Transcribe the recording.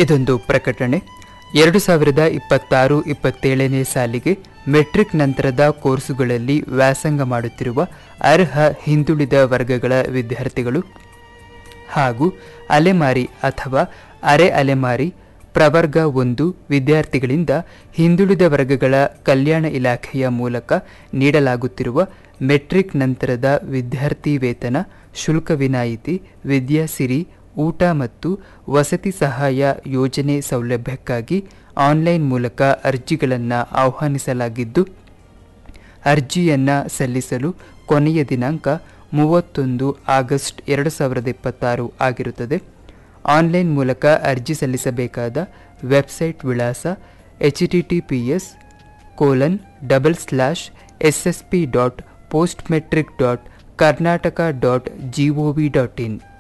ಇದೊಂದು ಪ್ರಕಟಣೆ ಎರಡು ಸಾವಿರದ ಇಪ್ಪತ್ತಾರು ಇಪ್ಪತ್ತೇಳನೇ ಸಾಲಿಗೆ ಮೆಟ್ರಿಕ್ ನಂತರದ ಕೋರ್ಸುಗಳಲ್ಲಿ ವ್ಯಾಸಂಗ ಮಾಡುತ್ತಿರುವ ಅರ್ಹ ಹಿಂದುಳಿದ ವರ್ಗಗಳ ವಿದ್ಯಾರ್ಥಿಗಳು ಹಾಗೂ ಅಲೆಮಾರಿ ಅಥವಾ ಅರೆ ಅಲೆಮಾರಿ ಪ್ರವರ್ಗ ಒಂದು ವಿದ್ಯಾರ್ಥಿಗಳಿಂದ ಹಿಂದುಳಿದ ವರ್ಗಗಳ ಕಲ್ಯಾಣ ಇಲಾಖೆಯ ಮೂಲಕ ನೀಡಲಾಗುತ್ತಿರುವ ಮೆಟ್ರಿಕ್ ನಂತರದ ವಿದ್ಯಾರ್ಥಿ ವೇತನ ಶುಲ್ಕ ವಿನಾಯಿತಿ ವಿದ್ಯಾಸಿರಿ ಊಟ ಮತ್ತು ವಸತಿ ಸಹಾಯ ಯೋಜನೆ ಸೌಲಭ್ಯಕ್ಕಾಗಿ ಆನ್ಲೈನ್ ಮೂಲಕ ಅರ್ಜಿಗಳನ್ನು ಆಹ್ವಾನಿಸಲಾಗಿದ್ದು ಅರ್ಜಿಯನ್ನು ಸಲ್ಲಿಸಲು ಕೊನೆಯ ದಿನಾಂಕ ಮೂವತ್ತೊಂದು ಆಗಸ್ಟ್ ಎರಡು ಸಾವಿರದ ಇಪ್ಪತ್ತಾರು ಆಗಿರುತ್ತದೆ ಆನ್ಲೈನ್ ಮೂಲಕ ಅರ್ಜಿ ಸಲ್ಲಿಸಬೇಕಾದ ವೆಬ್ಸೈಟ್ ವಿಳಾಸ H T T P S colon double slash S S P dot post matric dot Karnataka dot G O V dot ಇನ್